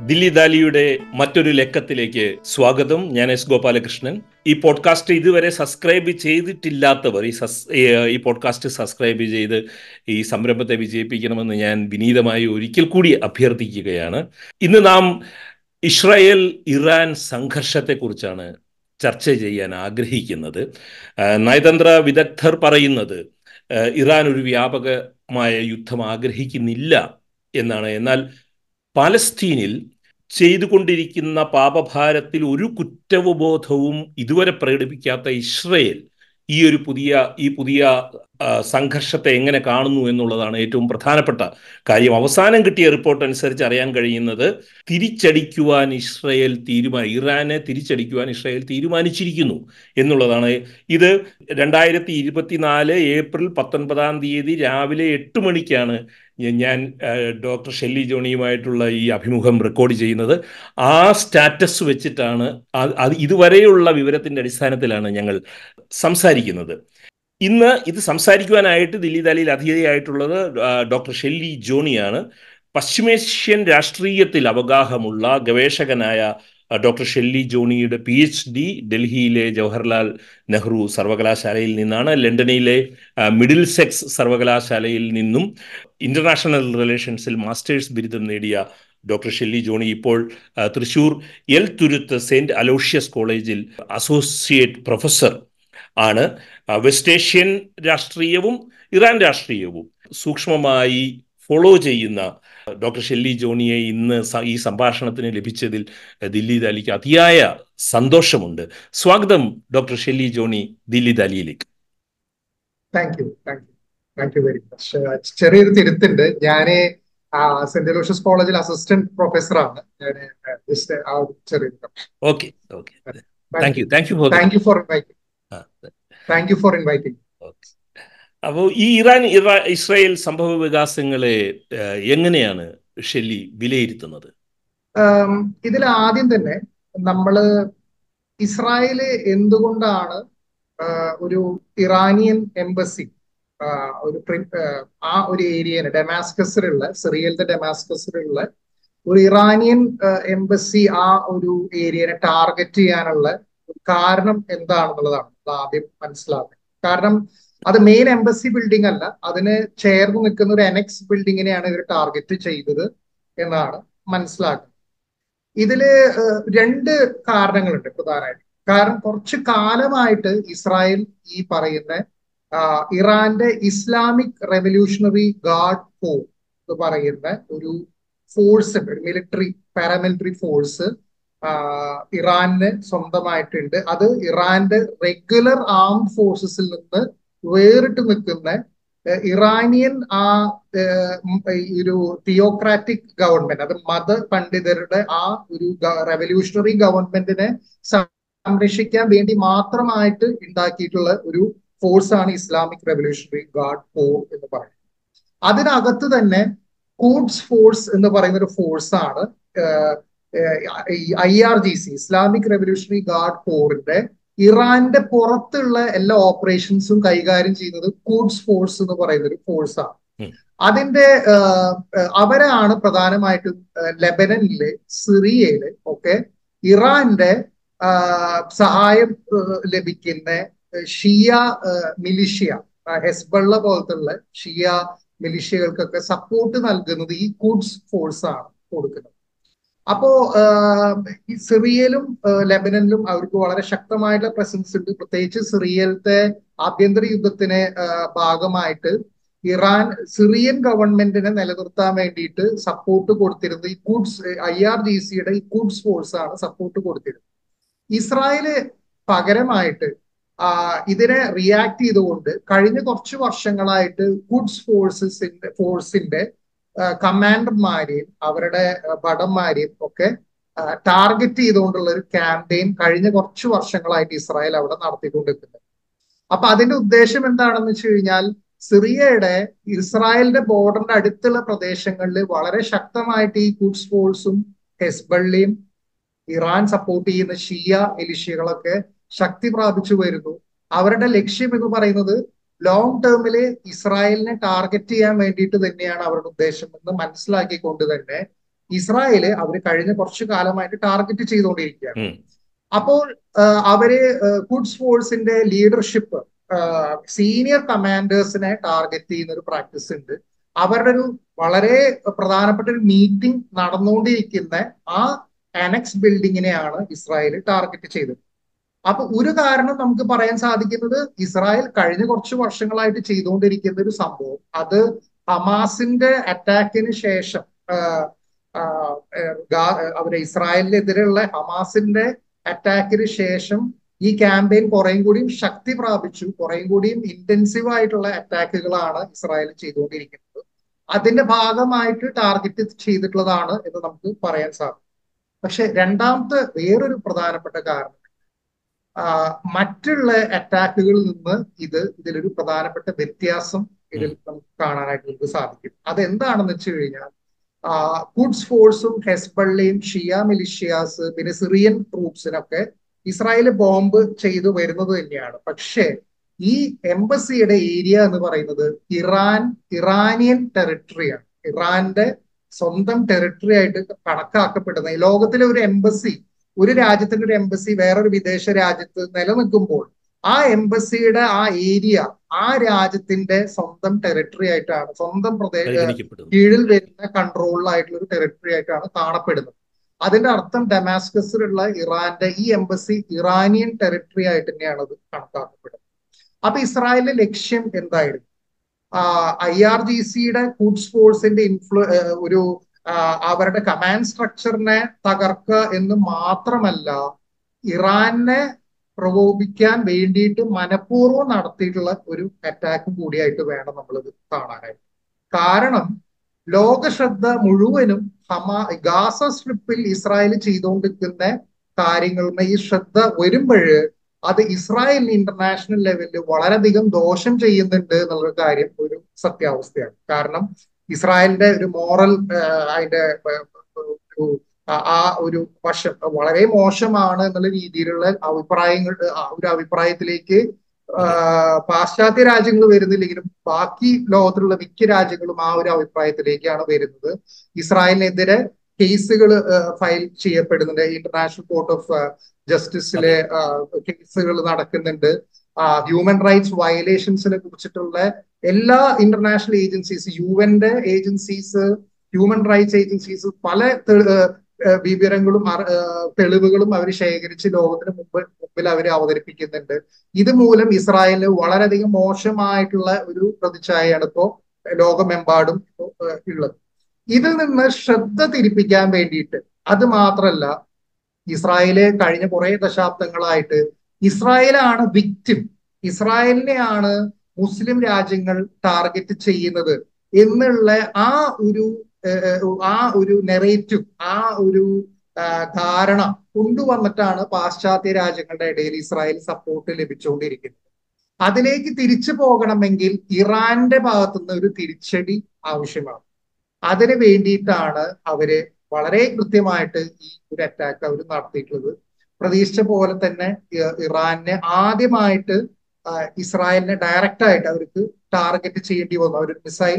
ദില്ലി ദാലിയുടെ മറ്റൊരു ലക്കത്തിലേക്ക് സ്വാഗതം ഞാൻ എസ് ഗോപാലകൃഷ്ണൻ ഈ പോഡ്കാസ്റ്റ് ഇതുവരെ സബ്സ്ക്രൈബ് ചെയ്തിട്ടില്ലാത്തവർ ഈ സസ് ഈ പോഡ്കാസ്റ്റ് സബ്സ്ക്രൈബ് ചെയ്ത് ഈ സംരംഭത്തെ വിജയിപ്പിക്കണമെന്ന് ഞാൻ വിനീതമായി ഒരിക്കൽ കൂടി അഭ്യർത്ഥിക്കുകയാണ് ഇന്ന് നാം ഇസ്രായേൽ ഇറാൻ സംഘർഷത്തെക്കുറിച്ചാണ് ചർച്ച ചെയ്യാൻ ആഗ്രഹിക്കുന്നത് നയതന്ത്ര വിദഗ്ധർ പറയുന്നത് ഇറാൻ ഒരു വ്യാപകമായ യുദ്ധം ആഗ്രഹിക്കുന്നില്ല എന്നാണ് എന്നാൽ പാലസ്തീനിൽ ചെയ്തുകൊണ്ടിരിക്കുന്ന പാപഭാരത്തിൽ ഒരു കുറ്റവബോധവും ഇതുവരെ പ്രകടിപ്പിക്കാത്ത ഇസ്രയേൽ ഈ ഒരു പുതിയ ഈ പുതിയ സംഘർഷത്തെ എങ്ങനെ കാണുന്നു എന്നുള്ളതാണ് ഏറ്റവും പ്രധാനപ്പെട്ട കാര്യം അവസാനം കിട്ടിയ റിപ്പോർട്ട് അനുസരിച്ച് അറിയാൻ കഴിയുന്നത് തിരിച്ചടിക്കുവാൻ ഇസ്രയേൽ തീരുമാനം ഇറാനെ തിരിച്ചടിക്കുവാൻ ഇസ്രയേൽ തീരുമാനിച്ചിരിക്കുന്നു എന്നുള്ളതാണ് ഇത് രണ്ടായിരത്തി ഇരുപത്തിനാല് ഏപ്രിൽ പത്തൊൻപതാം തീയതി രാവിലെ എട്ട് മണിക്കാണ് ഞാൻ ഡോക്ടർ ഷെല്ലി ജോണിയുമായിട്ടുള്ള ഈ അഭിമുഖം റെക്കോർഡ് ചെയ്യുന്നത് ആ സ്റ്റാറ്റസ് വെച്ചിട്ടാണ് അത് ഇതുവരെയുള്ള വിവരത്തിൻ്റെ അടിസ്ഥാനത്തിലാണ് ഞങ്ങൾ സംസാരിക്കുന്നത് ഇന്ന് ഇത് സംസാരിക്കുവാനായിട്ട് ദില്ലി ദാലിയിൽ അതിഥിയായിട്ടുള്ളത് ഡോക്ടർ ഷെല്ലി ജോണിയാണ് പശ്ചിമേഷ്യൻ രാഷ്ട്രീയത്തിൽ അവഗാഹമുള്ള ഗവേഷകനായ ഡോക്ടർ ഷെല്ലി ജോണിയുടെ പി എച്ച് ഡി ഡൽഹിയിലെ ജവഹർലാൽ നെഹ്റു സർവകലാശാലയിൽ നിന്നാണ് ലണ്ടനിലെ മിഡിൽ സെക്സ് സർവകലാശാലയിൽ നിന്നും ഇന്റർനാഷണൽ റിലേഷൻസിൽ മാസ്റ്റേഴ്സ് ബിരുദം നേടിയ ഡോക്ടർ ഷെല്ലി ജോണി ഇപ്പോൾ Thrissur Elthuruth saint Aloysius കോളേജിൽ അസോസിയേറ്റ് പ്രൊഫസർ ആണ് വെസ്റ്റ് ഏഷ്യൻ രാഷ്ട്രീയവും ഇറാൻ രാഷ്ട്രീയവും സൂക്ഷ്മമായി ഫോളോ ചെയ്യുന്ന ഡോക്ടർ ഷെല്ലി ജോണിയെ ഇന്ന് ഈ സംഭാഷണത്തിന് ലഭിച്ചതിൽ ദില്ലി ദാലിക്ക് അതിയായ സന്തോഷമുണ്ട് സ്വാഗതം ഡോക്ടർ ഷെല്ലി ജോണി ദില്ലി ദാലിയിലേക്ക് thank you thank you thank you very much ചെറിയൊരു തിരുത്തുണ്ട് ഞാന് സെന്റ് ലൂഷ്യസ് കോളേജിൽ അസിസ്റ്റന്റ് പ്രൊഫസറാണ് ഞാൻ ആ ചെറിയൊരു okay okay thank you thank you for thank you for inviting thank you for inviting അപ്പോൾ ഈ ഇറാൻ ഇറാ ഇസ്രായേൽ സംഭവ വികാസങ്ങളെ എങ്ങനെയാണ് ഷെല്ലി വിലയിരുത്തുന്നത് ഇതിൽ ആദ്യം തന്നെ നമ്മള് ഇസ്രായേല് എന്തുകൊണ്ടാണ് ഒരു ഇറാനിയൻ എംബസി ഒരു ആ ഒരു ഏരിയന് ഡെമാസ്കസിലുള്ള സിറിയലിന്റെ ഡെമാസ്കസിലുള്ള ഒരു ഇറാനിയൻ എംബസി ആ ഒരു ഏരിയനെ ടാർഗറ്റ് ചെയ്യാനുള്ള കാരണം എന്താണെന്നുള്ളതാണ് അത് ആദ്യം മനസ്സിലാക്കുക കാരണം അത് മെയിൻ എംബസി ബിൽഡിംഗ് അല്ല അതിന് ചേർന്ന് നിൽക്കുന്ന ഒരു എനക്സ് ബിൽഡിങ്ങിനെയാണ് ഇവർ ടാർഗറ്റ് ചെയ്തത് എന്നാണ് മനസ്സിലാക്കുന്നത് ഇതില് രണ്ട് കാരണങ്ങളുണ്ട് പ്രധാനമായിട്ട് കാരണം കുറച്ച് കാലമായിട്ട് ഇസ്രായേൽ ഈ പറയുന്ന ഇറാന്റെ ഇസ്ലാമിക് റെവല്യൂഷണറി ഗാർഡ് കോ എന്ന് പറയുന്ന ഒരു ഫോഴ്സ് ഉണ്ട് ഒരു മിലിറ്ററി പാരാമിലിറ്ററി ഫോഴ്സ് ഇറാന് സ്വന്തമായിട്ടുണ്ട് അത് ഇറാന്റെ റെഗുലർ ആംഡ് ഫോഴ്സസിൽ നിന്ന് വേറിട്ട് നിൽക്കുന്ന ഇറാനിയൻ ആ ഒരു തിയോക്രാറ്റിക് ഗവൺമെന്റ് അത് മത പണ്ഡിതരുടെ ആ ഒരു റെവല്യൂഷണറി ഗവൺമെന്റിനെ സംരക്ഷിക്കാൻ വേണ്ടി മാത്രമായിട്ട് ഉണ്ടാക്കിയിട്ടുള്ള ഒരു ഫോഴ്സ് ആണ് ഇസ്ലാമിക് റെവല്യൂഷണറി ഗാർഡ് കോ എന്ന് പറയുന്നത് അതിനകത്ത് തന്നെ കൂഡ്സ് ഫോഴ്സ് എന്ന് പറയുന്ന ഒരു ഫോഴ്സ് ആണ് I R G C Islamic revolutionary guard കോറിന്റെ ഇറാന്റെ പുറത്തുള്ള എല്ലാ ഓപ്പറേഷൻസും കൈകാര്യം ചെയ്യുന്നത് കൂഡ്സ് ഫോഴ്സ് എന്ന് പറയുന്ന ഒരു ഫോഴ്സാണ് അതിന്റെ അവരാണ് പ്രധാനമായിട്ടും ലെബനനിലെ സിറിയയില് ഒക്കെ ഇറാന്റെ സഹായം ലഭിക്കുന്ന ഷിയ മിലിഷ്യ ഹെസ്ബള്ള പോലത്തുള്ള ഷിയ മിലിഷ്യകൾക്കൊക്കെ സപ്പോർട്ട് നൽകുന്നത് ഈ കൂഡ്സ് ഫോഴ്സ് ആണ് കൊടുക്കുന്നത് അപ്പോ ഈ സിറിയയിലും ലെബനനിലും അവർക്ക് വളരെ ശക്തമായിട്ടുള്ള പ്രസൻസ് ഉണ്ട് പ്രത്യേകിച്ച് സിറിയലത്തെ ആഭ്യന്തര യുദ്ധത്തിന് ഭാഗമായിട്ട് ഇറാൻ സിറിയൻ ഗവൺമെന്റിനെ നിലനിർത്താൻ വേണ്ടിയിട്ട് സപ്പോർട്ട് കൊടുത്തിരുന്നത് ഈ കൂഡ്സ് ഐ ആർ ജി സിയുടെ ഈ കൂഡ്സ് ഫോഴ്സ് ആണ് സപ്പോർട്ട് കൊടുത്തിരുന്നത് ഇസ്രായേല് പകരമായിട്ട് ഇതിനെ റിയാക്ട് ചെയ്തുകൊണ്ട് കഴിഞ്ഞ കുറച്ച് വർഷങ്ങളായിട്ട് ഗുഡ്സ് ഫോഴ്സസിന്റെ ഫോഴ്സിന്റെ കമാൻഡർമാരെയും അവരുടെ ഭടന്മാരെയും ഒക്കെ ടാർഗറ്റ് ചെയ്തുകൊണ്ടുള്ള ഒരു ക്യാമ്പയിൻ കഴിഞ്ഞ കുറച്ച് വർഷങ്ങളായിട്ട് ഇസ്രായേൽ അവിടെ നടത്തിക്കൊണ്ടിരിക്കുന്നത് അപ്പൊ അതിന്റെ ഉദ്ദേശം എന്താണെന്ന് വെച്ച് കഴിഞ്ഞാൽ സിറിയയുടെ ഇസ്രായേലിന്റെ ബോർഡറിന്റെ അടുത്തുള്ള പ്രദേശങ്ങളിൽ വളരെ ശക്തമായിട്ട് ഈ ഗുഡ്സ് ഫോഴ്സും ഹെസ്ബള്ളിയും ഇറാൻ സപ്പോർട്ട് ചെയ്യുന്ന ഷിയ എലിഷ്യകളൊക്കെ ശക്തി പ്രാപിച്ചു വരുന്നു അവരുടെ ലക്ഷ്യം എന്ന് പറയുന്നത് ലോങ് ടേമില് ഇസ്രായേലിനെ ടാർഗറ്റ് ചെയ്യാൻ വേണ്ടിയിട്ട് തന്നെയാണ് അവരുടെ ഉദ്ദേശം എന്ന് മനസ്സിലാക്കിക്കൊണ്ട് തന്നെ ഇസ്രായേല് അവർ കഴിഞ്ഞ കുറച്ചു കാലമായിട്ട് ടാർഗറ്റ് ചെയ്തുകൊണ്ടിരിക്കുകയാണ് ഉം. അപ്പോൾ ആ, അവര് കുഡ്സ് ഫോഴ്സിന്റെ ലീഡർഷിപ്പ് സീനിയർ കമാൻഡേഴ്സിനെ ടാർഗറ്റ് ചെയ്യുന്ന ഒരു പ്രാക്ടീസ് ഉണ്ട് അവരുടെ ഒരു വളരെ പ്രധാനപ്പെട്ട ഒരു മീറ്റിംഗ് നടന്നുകൊണ്ടിരിക്കുന്ന ആ അനക്സ് ബിൽഡിങ്ങിനെയാണ് ഇസ്രായേൽ ടാർഗറ്റ് ചെയ്തത് അപ്പൊ ഒരു കാരണം നമുക്ക് പറയാൻ സാധിക്കുന്നത് ഇസ്രായേൽ കഴിഞ്ഞ കുറച്ച് വർഷങ്ങളായിട്ട് ചെയ്തുകൊണ്ടിരിക്കുന്ന ഒരു സംഭവം അത് ഹമാസിന്റെ അറ്റാക്കിന് ശേഷം ആ, ആ, ഗാ- അവരെ ഇസ്രായേലിനെതിരെയുള്ള ഹമാസിന്റെ അറ്റാക്കിന് ശേഷം ഈ ക്യാമ്പയിൻ കുറേയും കൂടിയും ശക്തി പ്രാപിച്ചു കുറേയും കൂടിയും ഇന്റൻസീവ് ആയിട്ടുള്ള അറ്റാക്കുകളാണ് ഇസ്രായേൽ ചെയ്തുകൊണ്ടിരിക്കുന്നത് അതിന്റെ ഭാഗമായിട്ട് ടാർഗറ്റ് ചെയ്തിട്ടുള്ളതാണ് എന്ന് നമുക്ക് പറയാൻ സാധിക്കും പക്ഷെ രണ്ടാമത്തെ വേറൊരു പ്രധാനപ്പെട്ട കാരണം ആ, മറ്റുള്ള അറ്റാക്കുകളിൽ നിന്ന് ഇത് ഇതിലൊരു പ്രധാനപ്പെട്ട വ്യത്യാസം ഇതിൽ നമുക്ക് കാണാനായിട്ട് നമുക്ക് സാധിക്കും അതെന്താണെന്ന് വെച്ച് കഴിഞ്ഞാൽ കുഡ്സ് ഫോഴ്സും ഹെസ്ബള്ളിയും ഷിയ മിലിഷ്യാസ് പിന്നെ സിറിയൻ ട്രൂപ്സിനൊക്കെ ഇസ്രായേൽ ബോംബ് ചെയ്തു വരുന്നത് തന്നെയാണ് പക്ഷേ ഈ എംബസിയുടെ ഏരിയ എന്ന് പറയുന്നത് ഇറാൻ ഇറാനിയൻ ടെറിട്ടറിയാണ് ഇറാന്റെ സ്വന്തം ടെറിട്ടറി ആയിട്ട് കണക്കാക്കപ്പെടുന്ന ഈ ലോകത്തിലെ ഒരു എംബസി ഒരു രാജ്യത്തിന്റെ ഒരു എംബസി വേറൊരു വിദേശ രാജ്യത്ത് നിലനിൽക്കുമ്പോൾ ആ എംബസിയുടെ ആ ഏരിയ ആ രാജ്യത്തിന്റെ സ്വന്തം ടെറിട്ടറി ആയിട്ടാണ് സ്വന്തം പ്രദേശ പരിഗണിക്കപ്പെടുന്നു കീഴിൽ വരുന്ന കൺട്രോളിലായിട്ടുള്ള ഒരു ടെറിട്ടറി ആയിട്ടാണ് കാണപ്പെടുന്നത് അതിന്റെ അർത്ഥം ഡമാസ്കസിലുള്ള ഇറാന്റെ ഈ എംബസി ഇറാനിയൻ ടെറിട്ടറി ആയിട്ട് തന്നെയാണ് അത് കണക്കാക്കപ്പെടുന്നത് അപ്പൊ ഇസ്രായേലിന്റെ ലക്ഷ്യം എന്തായിരുന്നു ഐ ആർ ജി സിയുടെ കുഡ്സ് ഫോഴ്സിന്റെ ഇൻഫ്ലു ഏഹ് ഒരു ആ, അവരുടെ കമാൻഡ് സ്ട്രക്ചറിനെ തകർക്കുക എന്ന് മാത്രമല്ല ഇറാനെ പ്രകോപിക്കാൻ വേണ്ടിയിട്ട് മനഃപൂർവ്വം നടത്തിയിട്ടുള്ള ഒരു അറ്റാക്കും കൂടിയായിട്ട് വേണം നമ്മളിത് കാണാനായിട്ട് കാരണം ലോക ശ്രദ്ധ മുഴുവനും ഹമാ ഗാസ സ്ട്രിപ്പിൽ ഇസ്രായേൽ ചെയ്തുകൊണ്ടിരിക്കുന്ന കാര്യങ്ങളുമേ ഈ ശ്രദ്ധ വരുമ്പോൾ അത് ഇസ്രായേലിന് ഇന്റർനാഷണൽ ലെവലിൽ വളരെയധികം ദോഷം ചെയ്യുന്നുണ്ട് എന്നുള്ള കാര്യം ഒരു സത്യാവസ്ഥയാണ് കാരണം ഇസ്രായേലിന്റെ ഒരു മോറൽ അതിന്റെ ഏഹ്, ഒരു ആ- ആ ഒരു വശം വളരെ മോശമാണ് എന്നുള്ള രീതിയിലുള്ള അഭിപ്രായങ്ങൾ ആ ഒരു അഭിപ്രായത്തിലേക്ക് ആ, പാശ്ചാത്യ രാജ്യങ്ങൾ വരുന്നില്ലെങ്കിലും ബാക്കി ലോകത്തിലുള്ള മിക്ക രാജ്യങ്ങളും ആ ഒരു അഭിപ്രായത്തിലേക്കാണ് വരുന്നത് ഇസ്രായേലിനെതിരെ കേസുകൾ ഫയൽ ചെയ്യപ്പെടുന്നുണ്ട് ഇന്റർനാഷണൽ കോർട്ട് ഓഫ് ജസ്റ്റിസിലെ കേസുകൾ നടക്കുന്നുണ്ട് ഹ്യൂമൻ റൈറ്റ്സ് വയലേഷൻസിനെ കുറിച്ചിട്ടുള്ള എല്ലാ ഇന്റർനാഷണൽ ഏജൻസീസ് യു എന്റെ ഏജൻസീസ് ഹ്യൂമൻ റൈറ്റ്സ് ഏജൻസീസ് പല തെ- ഏഹ് ഏഹ് വിവരങ്ങളും അറ- ഏഹ് തെളിവുകളും അവർ ശേഖരിച്ച് ലോകത്തിന് മുമ്പ് മുമ്പിൽ അവർ അവതരിപ്പിക്കുന്നുണ്ട് ഇത് മൂലം ഇസ്രായേലിന് വളരെയധികം മോശമായിട്ടുള്ള ഒരു പ്രതിച്ഛായയാണ് ഇപ്പോ ലോകമെമ്പാടും ഇപ്പോ ഏഹ് ഉള്ളത് ഇതിൽ നിന്ന് ശ്രദ്ധ തിരിപ്പിക്കാൻ വേണ്ടിയിട്ട് അത് മാത്രല്ല ഇസ്രായേല് കഴിഞ്ഞ കുറെ ദശാബ്ദങ്ങളായിട്ട് ഇസ്രായേലാണ് വിക്ടിം ഇസ്രായേലിനെയാണ് മുസ്ലിം രാജ്യങ്ങൾ ടാർഗറ്റ് ചെയ്യുന്നത് എന്നുള്ള ആ ഒരു ഏഹ്, ആ ഒരു നെറേറ്റീവ് ആ ഒരു ആ, ധാരണ കൊണ്ടുവന്നിട്ടാണ് പാശ്ചാത്യ രാജ്യങ്ങളുടെ ഇടയിൽ ഇസ്രായേൽ സപ്പോർട്ട് ലഭിച്ചുകൊണ്ടിരിക്കുന്നത് അതിലേക്ക് തിരിച്ചു പോകണമെങ്കിൽ ഇറാന്റെ ഭാഗത്തുനിന്ന് ഒരു തിരിച്ചടി ആവശ്യമാണ് അതിന് വേണ്ടിയിട്ടാണ് അവര് വളരെ കൃത്യമായിട്ട് ഈ ഒരു അറ്റാക്ക് അവർ നടത്തിയിട്ടുള്ളത് പ്രതീക്ഷിച്ച പോലെ തന്നെ ഇ- ഇറാനെ ആദ്യമായിട്ട് ആ, ഇസ്രായേലിനെ ഡയറക്റ്റ് ആയിട്ട് അവർക്ക് ടാർഗറ്റ് ചെയ്യേണ്ടി വന്നു അവർ മിസൈൽ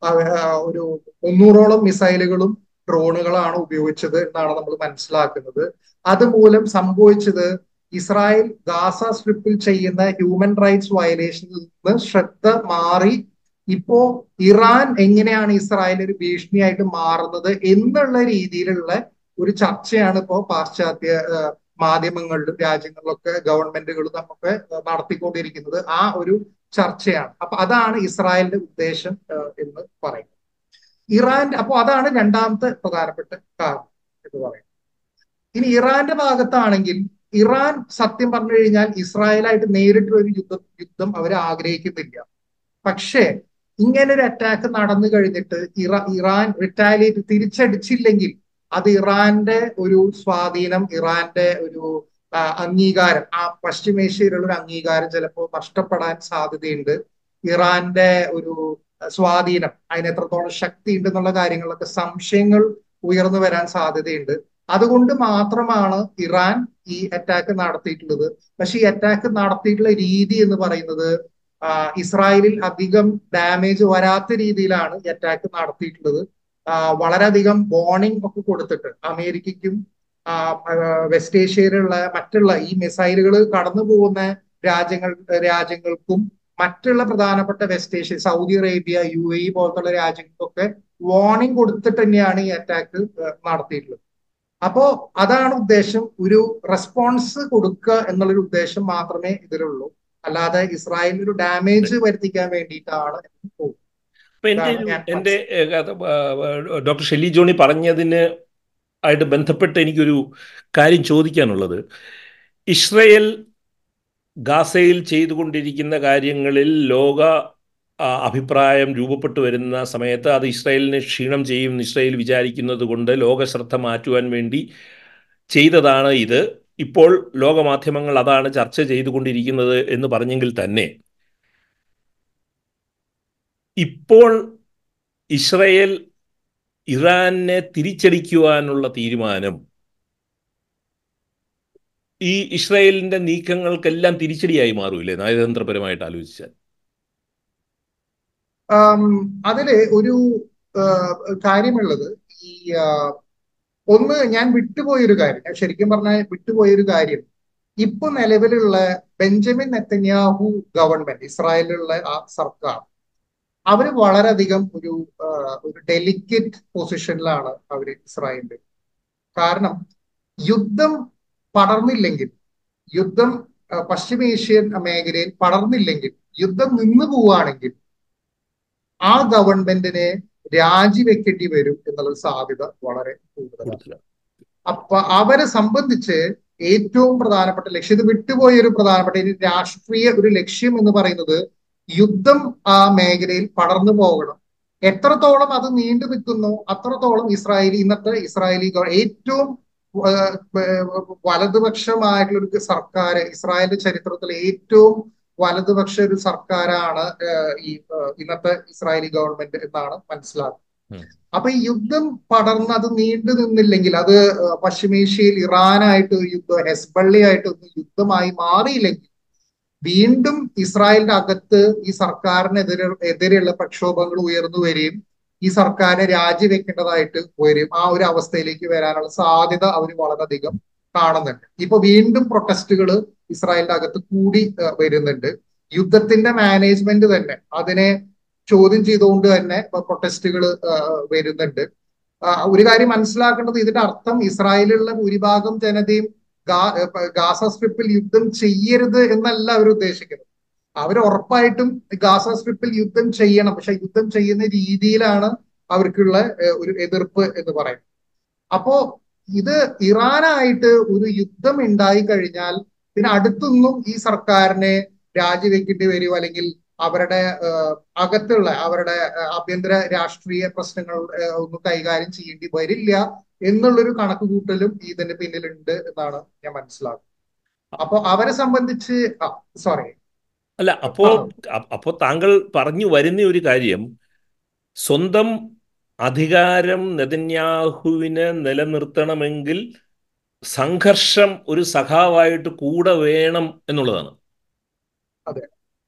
ഒരു മുന്നൂറോളം മിസൈലുകളും ഡ്രോണുകളാണ് ഉപയോഗിച്ചത് എന്നാണ് നമ്മൾ മനസ്സിലാക്കുന്നത് അതുമൂലം സംഭവിച്ചത് ഇസ്രായേൽ ഗാസ സ്ട്രിപ്പിൽ ചെയ്യുന്ന ഹ്യൂമൻ റൈറ്റ്സ് വയലേഷനിൽ നിന്ന് ശ്രദ്ധ മാറി ഇപ്പോ ഇറാൻ എങ്ങനെയാണ് ഇസ്രായേൽ ഒരു ഭീഷണിയായിട്ട് മാറുന്നത് എന്നുള്ള രീതിയിലുള്ള ഒരു ചർച്ചയാണ് ഇപ്പോ പാശ്ചാത്യ ആ, മാധ്യമങ്ങളിലും രാജ്യങ്ങളിലൊക്കെ ഗവൺമെന്റുകളും നമുക്ക് നടത്തിക്കൊണ്ടിരിക്കുന്നത് ആ ഒരു ചർച്ചയാണ് അപ്പൊ അതാണ് ഇസ്രായേലിന്റെ ഉദ്ദേശം ആ, എന്ന് പറയുന്നത് ഇറാന്റെ അപ്പൊ അതാണ് രണ്ടാമത്തെ പ്രധാനപ്പെട്ട കാരണം എന്ന് പറയുന്നത് ഇനി ഇറാന്റെ ഭാഗത്താണെങ്കിൽ ഇറാൻ സത്യം പറഞ്ഞു കഴിഞ്ഞാൽ ഇസ്രായേലായിട്ട് നേരിട്ടുള്ള ഒരു യുദ്ധം യുദ്ധം അവർ ആഗ്രഹിക്കുന്നില്ല പക്ഷേ ഇങ്ങനെ ഒരു അറ്റാക്ക് നടന്നു കഴിഞ്ഞിട്ട് ഇറ ഇറാൻ റിറ്റാലിയേറ്റ് തിരിച്ചടിച്ചില്ലെങ്കിൽ അത് ഇറാന്റെ ഒരു സ്വാധീനം ഇറാന്റെ ഒരു ആ, അംഗീകാരം ആ പശ്ചിമേഷ്യയിലുള്ള ഒരു അംഗീകാരം ചിലപ്പോൾ നഷ്ടപ്പെടാൻ സാധ്യതയുണ്ട് ഇറാന്റെ ഒരു സ്വാധീനം അതിന് എത്രത്തോളം ശക്തി ഉണ്ട് എന്നുള്ള കാര്യങ്ങളൊക്കെ സംശയങ്ങൾ ഉയർന്നു വരാൻ സാധ്യതയുണ്ട് അതുകൊണ്ട് മാത്രമാണ് ഇറാൻ ഈ അറ്റാക്ക് നടത്തിയിട്ടുള്ളത് പക്ഷെ ഈ അറ്റാക്ക് നടത്തിയിട്ടുള്ള രീതി എന്ന് പറയുന്നത് ആ, ഇസ്രായേലിൽ അധികം ഡാമേജ് വരാത്ത രീതിയിലാണ് ഈ അറ്റാക്ക് നടത്തിയിട്ടുള്ളത് വളരെയധികം വാർണിംഗ് ഒക്കെ കൊടുത്തിട്ട് അമേരിക്കയ്ക്കും വെസ്റ്റ് ഏഷ്യയിലുള്ള മറ്റുള്ള ഈ മിസൈലുകൾ കടന്നു പോകുന്ന രാജ്യങ്ങൾ രാജ്യങ്ങൾക്കും മറ്റുള്ള പ്രധാനപ്പെട്ട west Asia Saudi Arabia U A പോലത്തുള്ള രാജ്യങ്ങൾക്കൊക്കെ വാർണിംഗ് കൊടുത്തിട്ട് തന്നെയാണ് ഈ അറ്റാക്ക് നടത്തിയിട്ടുള്ളത് അപ്പോ അതാണ് ഉദ്ദേശം ഒരു റെസ്പോൺസ് കൊടുക്കുക എന്നുള്ളൊരു ഉദ്ദേശം മാത്രമേ ഇതിലുള്ളൂ അല്ലാതെ ഇസ്രായേലിന് ഒരു ഡാമേജ് വരുത്തിക്കാൻ വേണ്ടിയിട്ടാണ് അപ്പൊ എന്റെ എന്റെ ഡോക്ടർ ഷെല്ലി ജോണി പറഞ്ഞതിന് ആയിട്ട് ബന്ധപ്പെട്ട് എനിക്കൊരു കാര്യം ചോദിക്കാനുള്ളത് ഇസ്രയേൽ ഗാസയിൽ ചെയ്തുകൊണ്ടിരിക്കുന്ന കാര്യങ്ങളിൽ ലോക അഭിപ്രായം രൂപപ്പെട്ടു വരുന്ന സമയത്ത് അത് ഇസ്രായേലിനെ ക്ഷീണം ചെയ്യും ഇസ്രായേൽ വിചാരിക്കുന്നത് കൊണ്ട് ലോക ശ്രദ്ധ മാറ്റുവാൻ വേണ്ടി ചെയ്തതാണ് ഇത് ഇപ്പോൾ ലോകമാധ്യമങ്ങൾ അതാണ് ചർച്ച ചെയ്തുകൊണ്ടിരിക്കുന്നത് എന്ന് പറഞ്ഞെങ്കിൽ തന്നെ ഇപ്പോൾ ഇസ്രയേൽ ഇറാനെ തിരിച്ചടിക്കുവാനുള്ള തീരുമാനം ഈ ഇസ്രായേലിന്റെ നീക്കങ്ങൾക്കെല്ലാം തിരിച്ചടിയായി മാറൂലേ നയതന്ത്രപരമായിട്ട് ആലോചിച്ചാൽ അതില് ഒരു കാര്യമുള്ളത് ഈ ഒന്ന് ഞാൻ വിട്ടുപോയൊരു കാര്യം ഞാൻ ശരിക്കും പറഞ്ഞാൽ വിട്ടുപോയൊരു കാര്യം ഇപ്പൊ നിലവിലുള്ള ബെഞ്ചമിൻ നെത്തന്യാഹു ഗവൺമെന്റ് ഇസ്രായേലിലുള്ള ആ സർക്കാർ അവര് വളരെയധികം ഒരു ഒരു ഡെലിക്കേറ്റ് പൊസിഷനിലാണ് അവർ ഇസ്രായേലിൽ കാരണം യുദ്ധം പടർന്നില്ലെങ്കിൽ യുദ്ധം പശ്ചിമേഷ്യൻ മേഖലയിൽ പടർന്നില്ലെങ്കിൽ യുദ്ധം നിന്നു പോവുകയാണെങ്കിൽ ആ ഗവൺമെന്റിനെ രാജിവെക്കേണ്ടി വരും എന്നുള്ള സാധ്യത വളരെ കൂടുതലാണ് അപ്പൊ അവരെ സംബന്ധിച്ച് ഏറ്റവും പ്രധാനപ്പെട്ട ലക്ഷ്യം ഇത് വിട്ടുപോയ ഒരു പ്രധാനപ്പെട്ട രാഷ്ട്രീയ ഒരു ലക്ഷ്യം എന്ന് പറയുന്നത് യുദ്ധം ആ മേഖലയിൽ പടർന്നു പോകണം എത്രത്തോളം അത് നീണ്ടു നിൽക്കുന്നു അത്രത്തോളം ഇസ്രായേലി ഇന്നത്തെ ഇസ്രായേലി ഏറ്റവും വലതുപക്ഷമായിട്ടുള്ള ഒരു സർക്കാർ ഇസ്രായേലിന്റെ ചരിത്രത്തിൽ ഏറ്റവും വലതുപക്ഷ ഒരു സർക്കാരാണ് ഈ ഇന്നത്തെ ഇസ്രായേലി ഗവൺമെന്റ് എന്നാണ് മനസ്സിലാക്കുന്നത് അപ്പൊ ഈ യുദ്ധം പടർന്ന് അത് നീണ്ടു നിന്നില്ലെങ്കിൽ അത് പശ്ചിമേഷ്യയിൽ ഇറാനായിട്ട് യുദ്ധം ഹെസ്ബള്ളിയായിട്ട് യുദ്ധമായി മാറിയില്ലെങ്കിൽ വീണ്ടും ഇസ്രായേലിന്റെ അകത്ത് ഈ സർക്കാരിനെതിരെ എതിരെയുള്ള പ്രക്ഷോഭങ്ങൾ ഉയർന്നു വരികയും ഈ സർക്കാരിനെ രാജിവെക്കേണ്ടതായിട്ട് വരും ആ ഒരു അവസ്ഥയിലേക്ക് വരാനുള്ള സാധ്യത അവർ വളരെയധികം കാണുന്നുണ്ട് ഇപ്പൊ വീണ്ടും പ്രൊട്ടസ്റ്റുകൾ ഇസ്രായേലിന്റെ അകത്ത് കൂടി വരുന്നുണ്ട് യുദ്ധത്തിന്റെ മാനേജ്മെന്റ് തന്നെ അതിനെ ചോദ്യം ചെയ്തുകൊണ്ട് തന്നെ പ്രൊട്ടസ്റ്റുകൾ വരുന്നുണ്ട് ഒരു കാര്യം മനസ്സിലാക്കേണ്ടത് ഇതിന്റെ അർത്ഥം ഇസ്രായേലിലുള്ള ഭൂരിഭാഗം ജനതയും ഗാസ സ്ട്രിപ്പിൽ യുദ്ധം ചെയ്യരുത് എന്നല്ല അവർ ഉദ്ദേശിക്കുന്നത് അവർ ഉറപ്പായിട്ടും ഗാസ സ്ട്രിപ്പിൽ യുദ്ധം ചെയ്യണം പക്ഷെ യുദ്ധം ചെയ്യുന്ന രീതിയിലാണ് അവർക്കുള്ള ഒരു എതിർപ്പ് എന്ന് പറയുന്നത് അപ്പോ ഇത് ഇറാനായിട്ട് ഒരു യുദ്ധം ഉണ്ടായി കഴിഞ്ഞാൽ പിന്നെ അടുത്തൊന്നും ഈ സർക്കാരിനെ രാജിവെക്കേണ്ടി വരുമോ അല്ലെങ്കിൽ അവരുടെ അകത്തുള്ള അവരുടെ ആഭ്യന്തര രാഷ്ട്രീയ പ്രശ്നങ്ങൾ ഒന്നും കൈകാര്യം ചെയ്യേണ്ടി വരില്ല എന്നുള്ളൊരു കണക്ക് കൂട്ടലും ഇതിന്റെ പിന്നിലുണ്ട് എന്നാണ് ഞാൻ മനസ്സിലാക്കുന്നത് അപ്പോ അവരെ സംബന്ധിച്ച് സോറി അല്ല അപ്പോ അപ്പോ താങ്കൾ പറഞ്ഞു വരുന്ന ഒരു കാര്യം സ്വന്തം അധികാരം നെതന്യാഹുവിനെ നിലനിർത്തണമെങ്കിൽ സംഘർഷം ഒരു സഖാവായിട്ട് കൂടെ വേണം എന്നുള്ളതാണ് അതെ